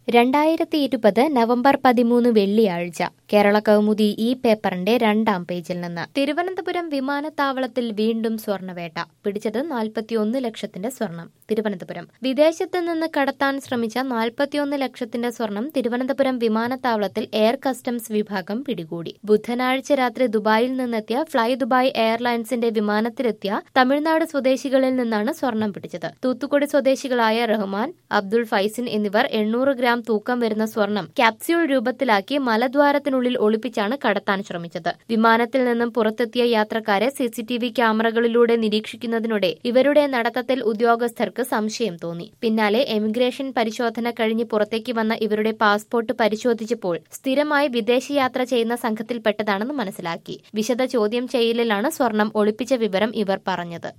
രണ്ടായിരത്തി ഇരുപത് നവംബർ പതിമൂന്ന് വെള്ളിയാഴ്ച കേരള കൗമുദി ഈ പേപ്പറിന്റെ രണ്ടാം പേജിൽ നിന്ന് തിരുവനന്തപുരം വിമാനത്താവളത്തിൽ വീണ്ടും സ്വർണവേട്ട പിടിച്ചത് നാൽപ്പത്തിയൊന്ന് ലക്ഷത്തിന്റെ സ്വർണം തിരുവനന്തപുരം വിദേശത്ത് നിന്ന് കടത്താൻ ശ്രമിച്ച നാൽപ്പത്തിയൊന്ന് ലക്ഷത്തിന്റെ സ്വർണം തിരുവനന്തപുരം വിമാനത്താവളത്തിൽ എയർ കസ്റ്റംസ് വിഭാഗം പിടികൂടി ബുധനാഴ്ച രാത്രി ദുബായിൽ നിന്നെത്തിയ ഫ്ലൈ ദുബായ് എയർലൈൻസിന്റെ വിമാനത്തിലെത്തിയ തമിഴ്നാട് സ്വദേശികളിൽ നിന്നാണ് സ്വർണം പിടിച്ചത് തൂത്തുക്കുടി സ്വദേശികളായ റഹ്മാൻ അബ്ദുൾ ഫൈസിൻ എന്നിവർ എണ്ണൂറ് ഗ്രാം തൂക്കം വരുന്ന സ്വർണം ക്യാപ്സ്യൂൾ രൂപത്തിലാക്കി മലദ്വാരത്തിനുള്ളിൽ ഒളിപ്പിച്ചാണ് കടത്താൻ ശ്രമിച്ചത് വിമാനത്തിൽ നിന്നും പുറത്തെത്തിയ യാത്രക്കാരെ സിസിടിവി ക്യാമറകളിലൂടെ നിരീക്ഷിക്കുന്നതിനിടെ ഇവരുടെ നടത്തത്തിൽ ഉദ്യോഗസ്ഥർക്ക് സംശയം തോന്നി പിന്നാലെ എമിഗ്രേഷൻ പരിശോധന കഴിഞ്ഞ് പുറത്തേക്ക് വന്ന ഇവരുടെ പാസ്പോർട്ട് പരിശോധിച്ചപ്പോൾ സ്ഥിരമായി വിദേശയാത്ര ചെയ്യുന്ന സംഘത്തിൽപ്പെട്ടതാണെന്ന് മനസ്സിലാക്കി വിശദ ചോദ്യം ചെയ്യലിലാണ് സ്വർണം ഒളിപ്പിച്ച വിവരം ഇവർ പറഞ്ഞത്